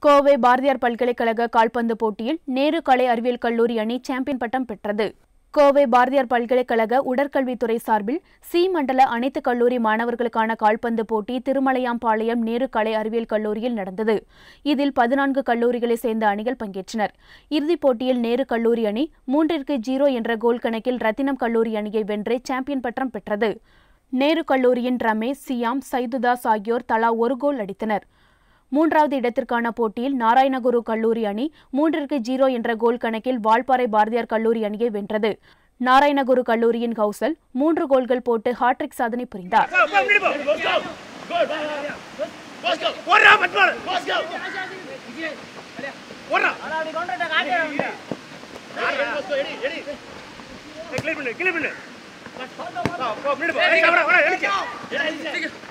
கோவை பாரதியார் பல்கலைக்கழக கால்பந்து போட்டியில் நேரு கலை அறிவியல் கல்லூரி அணி சாம்பியன் பட்டம் பெற்றது கோவை பாரதியார் பல்கலைக்கழக உடற்கல்வித்துறை சார்பில் சி மண்டல அனைத்து கல்லூரி மாணவர்களுக்கான கால்பந்து போட்டி திருமலையாம்பாளையம் நேரு கலை அறிவியல் கல்லூரியில் நடந்தது இதில் பதினான்கு கல்லூரிகளை சேர்ந்த அணிகள் பங்கேற்றனர் இறுதிப் போட்டியில் நேரு கல்லூரி அணி மூன்றிற்கு ஜீரோ என்ற கோல் கணக்கில் ரத்தினம் கல்லூரி அணியை வென்று சாம்பியன் பட்டம் பெற்றது நேரு கல்லூரியின் ரமேஷ் சியாம் சைதுதாஸ் ஆகியோர் தலா ஒரு கோல் அடித்தனர் மூன்றாவது இடத்திற்கான போட்டியில் நாராயணகுரு கல்லூரி அணி மூன்றிற்கு ஜீரோ என்ற கோல் கணக்கில் வால்பாறை பாரதியார் கல்லூரி அணியை வென்றது நாராயணகுரு கல்லூரியின் கௌசல் மூன்று கோல்கள் போட்டு ஹாட்ரிக் சாதனை புரிந்தார் ஓடுறா மட்பாடு ஓடுறா கிளீன் பண்ணு கிளீன் பண்ணு போ, போ, முன்னாடி போ. ஏய், வாடா, வாடா, எடுக்க.